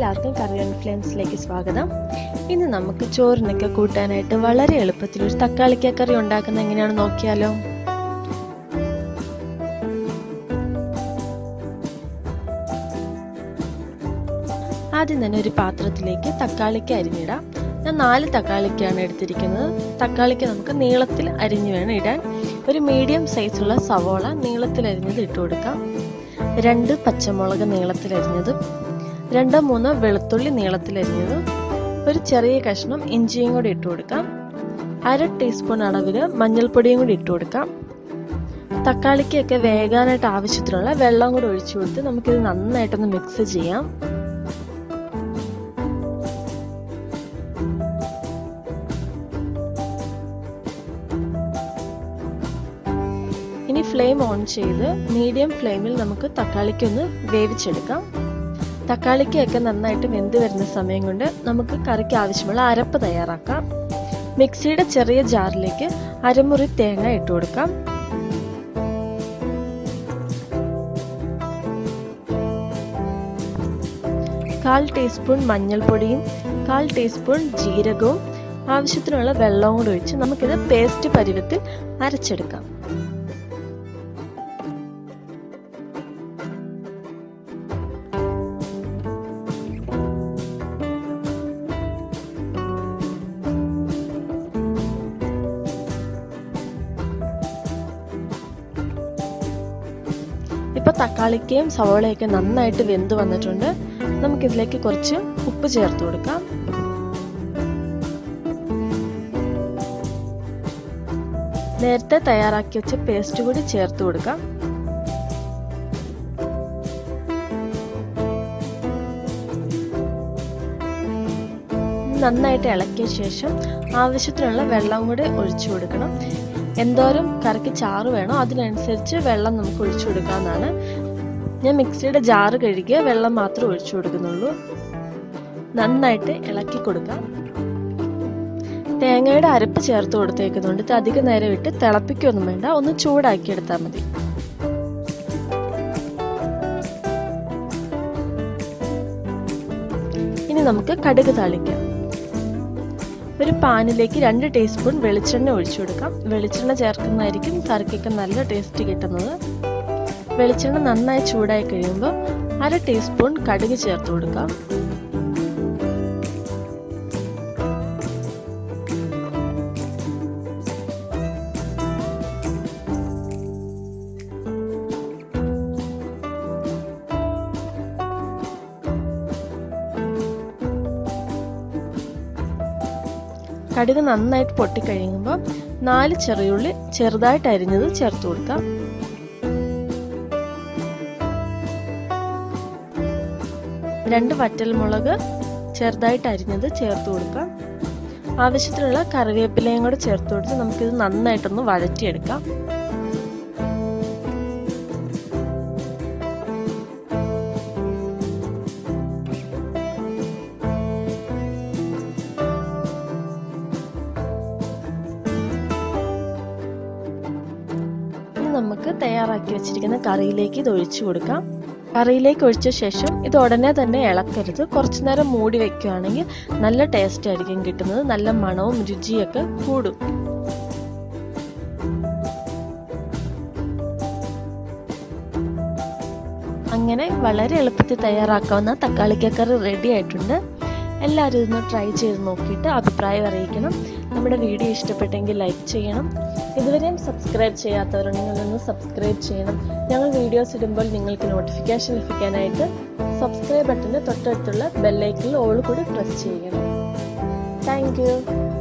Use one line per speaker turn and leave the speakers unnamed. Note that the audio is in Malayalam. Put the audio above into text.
എല്ലാവർക്കും കറിയൻ ഫ്ലെയിംസിലേക്ക് സ്വാഗതം ഇന്ന് നമുക്ക് ചോറിനൊക്കെ കൂട്ടാനായിട്ട് വളരെ എളുപ്പത്തിൽ ഒരു തക്കാളിക്ക കറി ഉണ്ടാക്കുന്ന എങ്ങനെയാണെന്ന് നോക്കിയാലോ ആദ്യം തന്നെ ഒരു പാത്രത്തിലേക്ക് തക്കാളിക്ക അരിഞ്ഞിടാം ഞാൻ നാല് തക്കാളിക്കാണ് എടുത്തിരിക്കുന്നത് തക്കാളിക്ക് നമുക്ക് നീളത്തിൽ അരിഞ്ഞു വേണം ഇടാൻ ഒരു മീഡിയം സൈസുള്ള സവോള നീളത്തിൽ അരിഞ്ഞത് ഇട്ട് കൊടുക്കാം രണ്ട് പച്ചമുളക് നീളത്തിൽ അരിഞ്ഞതും രണ്ടോ മൂന്നോ വെളുത്തുള്ളി നീളത്തിൽ അരിഞ്ഞതും ഒരു ചെറിയ കഷ്ണം ഇഞ്ചിയും കൂടി ഇട്ട് കൊടുക്കാം അര ടീസ്പൂൺ അളവിൽ മഞ്ഞൾപ്പൊടിയും കൂടി ഇട്ട് കൊടുക്കാം തക്കാളിക്കൊക്കെ വേകാനായിട്ട് ആവശ്യത്തിനുള്ള വെള്ളം കൂടി ഒഴിച്ചു കൊടുത്ത് നമുക്കിത് നന്നായിട്ടൊന്ന് മിക്സ് ചെയ്യാം ഇനി ഫ്ലെയിം ഓൺ ചെയ്ത് മീഡിയം ഫ്ലെയിമിൽ നമുക്ക് തക്കാളിക്കൊന്ന് വേവിച്ചെടുക്കാം തക്കാളിക്കൊക്കെ നന്നായിട്ട് വെന്ത് വരുന്ന സമയം കൊണ്ട് നമുക്ക് കറിക്ക് ആവശ്യമുള്ള അരപ്പ് തയ്യാറാക്കാം മിക്സിയുടെ ചെറിയ ജാറിലേക്ക് അരമുറി തേങ്ങ ഇട്ട് കൊടുക്കാം കാൽ ടീസ്പൂൺ മഞ്ഞൾപ്പൊടിയും കാൽ ടീസ്പൂൺ ജീരകവും ആവശ്യത്തിനുള്ള വെള്ളവും കൂടി ഒഴിച്ച് നമുക്കിത് പേസ്റ്റ് പരുവത്തിൽ അരച്ചെടുക്കാം ഇപ്പൊ തക്കാളിക്കയും സവോളയൊക്കെ നന്നായിട്ട് വെന്ത് വന്നിട്ടുണ്ട് നമുക്കിതിലേക്ക് കുറച്ച് ഉപ്പ് ചേർത്ത് കൊടുക്കാം നേരത്തെ തയ്യാറാക്കി വെച്ച പേസ്റ്റ് കൂടി ചേർത്ത് കൊടുക്കാം നന്നായിട്ട് ഇളക്കിയ ശേഷം ആവശ്യത്തിനുള്ള വെള്ളം കൂടി ഒഴിച്ചു കൊടുക്കണം എന്തോരം കറിക്ക് ചാറ് വേണോ അതിനനുസരിച്ച് വെള്ളം നമുക്ക് ഒഴിച്ചു കൊടുക്കാവുന്നതാണ് ഞാൻ മിക്സിയുടെ ജാറ് കഴുകിയ വെള്ളം മാത്രമേ ഒഴിച്ചു കൊടുക്കുന്നുള്ളൂ നന്നായിട്ട് ഇളക്കി കൊടുക്കാം തേങ്ങയുടെ അരപ്പ് ചേർത്ത് കൊടുത്തേക്കുന്നുണ്ട് ഇത് അധികം നേരം ഇട്ട് തിളപ്പിക്കൊന്നും വേണ്ട ഒന്ന് ചൂടാക്കി എടുത്താൽ മതി ഇനി നമുക്ക് കടുക് താളിക്കാം ഒരു പാനിലേക്ക് രണ്ട് ടീസ്പൂൺ വെളിച്ചെണ്ണ ഒഴിച്ചു കൊടുക്കാം വെളിച്ചെണ്ണ ചേർക്കുന്നതായിരിക്കും കറിക്കൊക്കെ നല്ല ടേസ്റ്റ് കിട്ടുന്നത് വെളിച്ചെണ്ണ നന്നായി ചൂടായി കഴിയുമ്പോൾ അര ടീസ്പൂൺ കടുക് ചേർത്ത് കൊടുക്കാം കടുക് നന്നായിട്ട് പൊട്ടിക്കഴിയുമ്പോൾ നാല് ചെറിയുള്ളി ചെറുതായിട്ട് അരിഞ്ഞത് ചേർത്ത് കൊടുക്കാം രണ്ട് വറ്റൽമുളക് ചെറുതായിട്ട് അരിഞ്ഞത് ചേർത്ത് കൊടുക്കാം ആവശ്യത്തിനുള്ള കറിവേപ്പിലയും കൂടെ ചേർത്ത് കൊടുത്ത് നമുക്കിത് നന്നായിട്ടൊന്ന് വഴറ്റിയെടുക്കാം നമുക്ക് തയ്യാറാക്കി വെച്ചിരിക്കുന്ന കറിയിലേക്ക് ഇത് ഒഴിച്ചു കൊടുക്കാം കറിയിലേക്ക് ഒഴിച്ച ശേഷം ഇത് ഉടനെ തന്നെ ഇളക്കരുത് കുറച്ചു നേരം മൂടി വെക്കുകയാണെങ്കിൽ നല്ല ടേസ്റ്റ് ആയിരിക്കും കിട്ടുന്നത് നല്ല മണവും രുചിയൊക്കെ കൂടും അങ്ങനെ വളരെ എളുപ്പത്തിൽ തയ്യാറാക്കാവുന്ന തക്കാളിക്കക്കറി റെഡി ആയിട്ടുണ്ട് എല്ലാവരും ഇതൊന്ന് ട്രൈ ചെയ്ത് നോക്കിയിട്ട് അഭിപ്രായം അറിയിക്കണം നമ്മുടെ വീഡിയോ ഇഷ്ടപ്പെട്ടെങ്കിൽ ലൈക്ക് ചെയ്യണം ഇതുവരെയും സബ്സ്ക്രൈബ് ചെയ്യാത്തവരുണ്ടെങ്കിൽ ഒന്ന് സബ്സ്ക്രൈബ് ചെയ്യണം ഞങ്ങൾ വീഡിയോസ് ഇടുമ്പോൾ നിങ്ങൾക്ക് നോട്ടിഫിക്കേഷൻ ലഭിക്കാനായിട്ട് സബ്സ്ക്രൈബ് ബട്ടൻ്റെ തൊട്ടടുത്തുള്ള ബെല്ലൈക്കിൽ ഓൾ കൂടി പ്രസ് ചെയ്യണം താങ്ക്